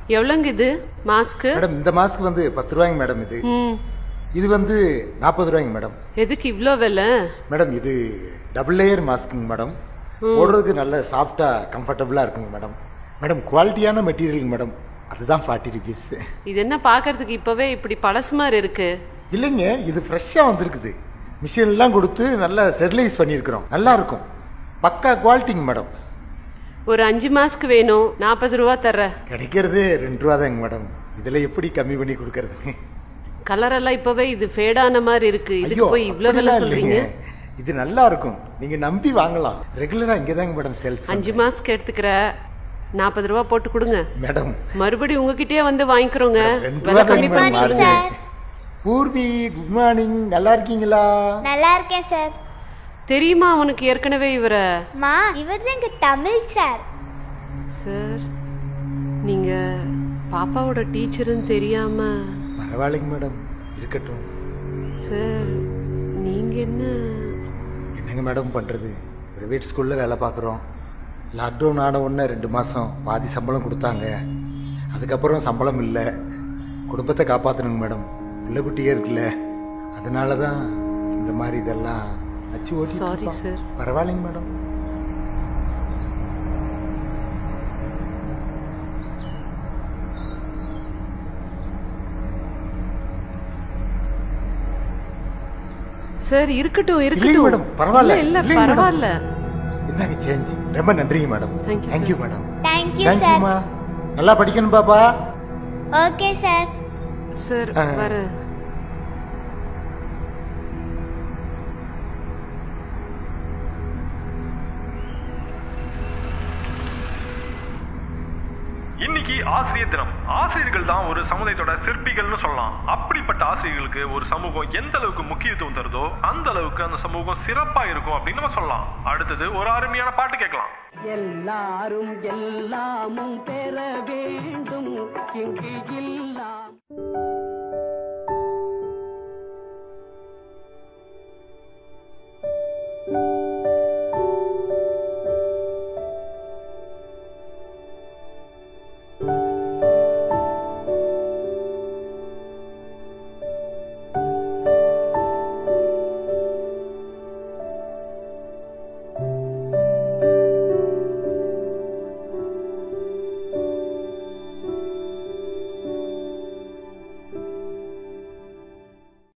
எவ்வளோங்க இது mask madam இந்த மாஸ்க் வந்து பத்து ரூபாய்ங்க மேடம் இது ம் இது வந்து நாற்பது ரூபாய்ங்க மேடம் எதுக்கு இவ்வளோ விலை மேடம் இது டபுள் லேயர் மாஸ்க்குங்க மேடம் போடுறதுக்கு நல்ல சாஃப்டாக கம்ஃபர்டபுளாக இருக்குங்க மேடம் மேடம் குவாலிட்டியான மெட்டீரியலுங்க மேடம் அதுதான் ஃபார்ட்டி ருபீஸ் இது என்ன பார்க்கறதுக்கு இப்போவே இப்படி பழசு மாதிரி இருக்கு இல்லைங்க இது ஃப்ரெஷ்ஷாக வந்திருக்குது மிஷின்லாம் கொடுத்து நல்லா ஸ்டெரிலைஸ் பண்ணியிருக்கிறோம் நல்லா இருக்கும் பக்கா குவாலிட்டிங்க மேடம் ஒரு அஞ்சு மாஸ்க் வேணும் நாற்பது ரூபா தர்றேன் கிடைக்கிறதே ரெண்டு ரூபா தாங்க மேடம் இதில் எப்படி கம்மி பண்ணி கொடுக்கறதுங்க கலர் எல்லாம் இப்போவே இது ஃபேடான மாதிரி இருக்கு இதுக்கு ஐயோ போய் இவ்வளோ விலை அப்படிலாம் சொல்றீங்க இல்லைங்க இது நல்லா இருக்கும் நீங்க நம்பி வாங்கலாம் ரெகுலரா இங்கே தாங்க மேடம் சேல்ஸ் அஞ்சு மாஸ்க் எடுத்துக்கிற நாற்பது ரூபா போட்டு கொடுங்க மேடம் மறுபடியும் உங்ககிட்டயே வந்து வாங்கிக்கிறோங்க ரெண்டு விலை ரூபா தாங்க கம்மி பண்ணி மேடம் சொல்லுங்க மார்ஜின் பூர்வி குட் மார்னிங் நல்லா இருக்கீங்களா நல்லா இருக்கேன் சார் தெரியுமா அவனுக்கு ஏற்கனவே இவரை மா இவர் தான் எங்க தமிழ் சார் சார் நீங்க பாப்பாவோட டீச்சர்னு தெரியாம பரவாயில்லைங்க மேடம் இருக்கட்டும் சார் நீங்க என்ன என்னங்க மேடம் பண்றது பிரைவேட் ஸ்கூல்ல வேலை பார்க்குறோம் லாக்டவுன் ஆன உடனே ரெண்டு மாசம் பாதி சம்பளம் கொடுத்தாங்க அதுக்கப்புறம் சம்பளம் இல்லை குடும்பத்தை காப்பாற்றணுங்க மேடம் பிள்ளை குட்டியே இருக்குல்ல அதனால தான் இந்த மாதிரி இதெல்லாம் அச்சு ஓட்டி Sorry, sir. பரவாயில்லைங்க மேடம் சார் இருக்கட்டும் இல்லைங்க இருக்கட்டும் மேடம் பரவாயில்ல இல்ல, இல்ல இல்லைங்க மேடம். பரவாயில்ல இந்தாங்க சேஞ்ச் ரொம்ப நன்றிங்க madam Thank you, thank you madam thank you sir தேங்க்யூமா நல்லா படிக்கணும் பாப்பா ஓகே சார் சார் ஆ. வர இன்னைக்கு ஆசிரியர் தினம் ஆசிரியர்கள் தான் ஒரு சமுதாயத்தோட சிற்பிகள்னு சொல்லலாம் அப்படிப்பட்ட ஆசிரியர்களுக்கு ஒரு சமூகம் எந்த அளவுக்கு முக்கியத்துவம் தருதோ அந்த அளவுக்கு அந்த சமூகம் சிறப்பா இருக்கும் அப்படின்னு நம்ம சொல்லலாம் அடுத்தது ஒரு அருமையான பாட்டு கேட்கலாம் எல்லாரும் எல்லாமும் பெற வேண்டும் இங்கு இல்லை